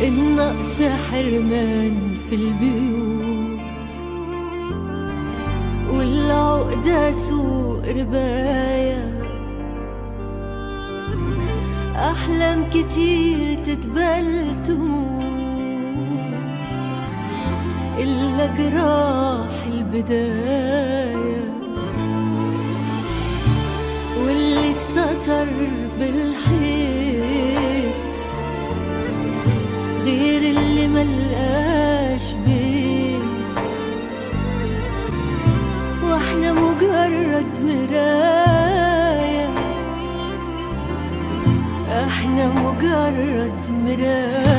النقص حرمان في البيوت والعقدة سوق رباية أحلام كتير تتبل تموت إلا جراح البداية واللي اتسطر بالحيط غير اللي ملقاش بيت واحنا مجرد مراية احنا مجرد مراية